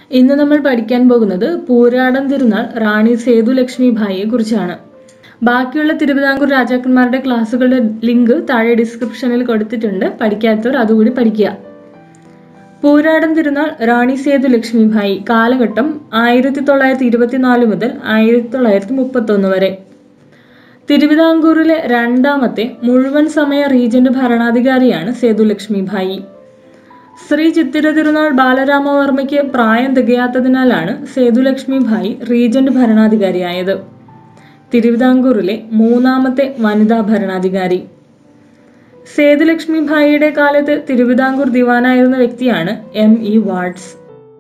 ഇന്ന് നമ്മൾ പഠിക്കാൻ പോകുന്നത് പൂരാടം തിരുനാൾ റാണി സേതു ലക്ഷ്മി ഭായിയെ കുറിച്ചാണ് ബാക്കിയുള്ള തിരുവിതാംകൂർ രാജാക്കന്മാരുടെ ക്ലാസ്സുകളുടെ ലിങ്ക് താഴെ ഡിസ്ക്രിപ്ഷനിൽ കൊടുത്തിട്ടുണ്ട് പഠിക്കാത്തവർ അതുകൂടി പഠിക്കുക പൂരാടം തിരുനാൾ റാണി സേതു ലക്ഷ്മി ഭായി കാലഘട്ടം ആയിരത്തി തൊള്ളായിരത്തി ഇരുപത്തിനാല് മുതൽ ആയിരത്തി തൊള്ളായിരത്തി മുപ്പത്തൊന്ന് വരെ തിരുവിതാംകൂറിലെ രണ്ടാമത്തെ മുഴുവൻ സമയ റീജന്റ് ഭരണാധികാരിയാണ് സേതുലക്ഷ്മി ഭായി ശ്രീ ചിത്തിര തിരുനാൾ ബാലരാമവർമ്മയ്ക്ക് പ്രായം തികയാത്തതിനാലാണ് സേതുലക്ഷ്മി ഭായി റീജന്റ് ഭരണാധികാരിയായത് തിരുവിതാംകൂറിലെ മൂന്നാമത്തെ വനിതാ ഭരണാധികാരി സേതുലക്ഷ്മി ഭായിയുടെ കാലത്ത് തിരുവിതാംകൂർ ദിവാനായിരുന്ന വ്യക്തിയാണ് എം ഇ വാർഡ്സ്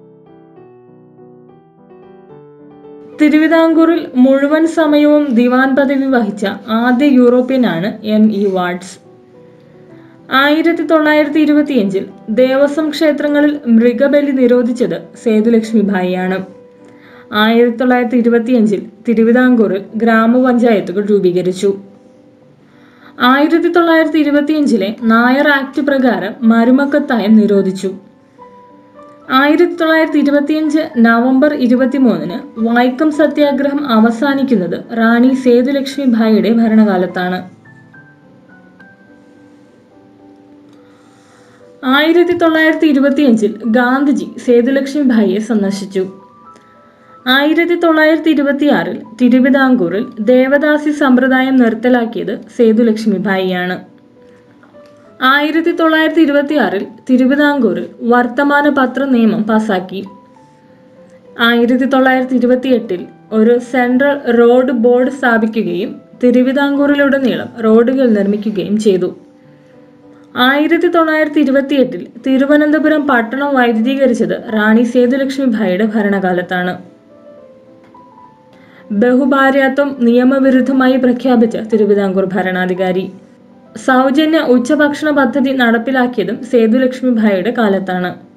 തിരുവിതാംകൂറിൽ മുഴുവൻ സമയവും ദിവാൻ പദവി വഹിച്ച ആദ്യ യൂറോപ്യനാണ് എം ഇ വാർഡ്സ് ആയിരത്തി തൊള്ളായിരത്തി ഇരുപത്തിയഞ്ചിൽ ദേവസ്വം ക്ഷേത്രങ്ങളിൽ മൃഗബലി നിരോധിച്ചത് സേതുലക്ഷ്മി ഭായിയാണ് ആയിരത്തി തൊള്ളായിരത്തി ഇരുപത്തിയഞ്ചിൽ തിരുവിതാംകൂറിൽ ഗ്രാമപഞ്ചായത്തുകൾ രൂപീകരിച്ചു ആയിരത്തി തൊള്ളായിരത്തി ഇരുപത്തിയഞ്ചിലെ നായർ ആക്ട് പ്രകാരം മരുമക്കത്തായം നിരോധിച്ചു ആയിരത്തി തൊള്ളായിരത്തി ഇരുപത്തിയഞ്ച് നവംബർ ഇരുപത്തിമൂന്നിന് വൈക്കം സത്യാഗ്രഹം അവസാനിക്കുന്നത് റാണി സേതുലക്ഷ്മി ഭായിയുടെ ഭരണകാലത്താണ് ആയിരത്തി തൊള്ളായിരത്തി ഇരുപത്തിയഞ്ചിൽ ഗാന്ധിജി സേതുലക്ഷ്മി ഭായിയെ സന്ദർശിച്ചു ആയിരത്തി തൊള്ളായിരത്തി ഇരുപത്തിയാറിൽ തിരുവിതാംകൂറിൽ ദേവദാസി സമ്പ്രദായം നിർത്തലാക്കിയത് സേതുലക്ഷ്മി ഭായിയാണ് ആയിരത്തി തൊള്ളായിരത്തി ഇരുപത്തിയാറിൽ തിരുവിതാംകൂറിൽ വർത്തമാന പത്ര നിയമം പാസാക്കി ആയിരത്തി തൊള്ളായിരത്തി ഇരുപത്തിയെട്ടിൽ ഒരു സെൻട്രൽ റോഡ് ബോർഡ് സ്ഥാപിക്കുകയും തിരുവിതാംകൂറിലുടനീളം റോഡുകൾ നിർമ്മിക്കുകയും ചെയ്തു ആയിരത്തി തൊള്ളായിരത്തി ഇരുപത്തിയെട്ടിൽ തിരുവനന്തപുരം പട്ടണം വൈദ്യുതീകരിച്ചത് റാണി സേതുലക്ഷ്മി ഭായിയുടെ ഭരണകാലത്താണ് ബഹുഭാര്യാത്വം നിയമവിരുദ്ധമായി പ്രഖ്യാപിച്ച തിരുവിതാംകൂർ ഭരണാധികാരി സൗജന്യ ഉച്ചഭക്ഷണ പദ്ധതി നടപ്പിലാക്കിയതും സേതുലക്ഷ്മി ഭായിയുടെ കാലത്താണ്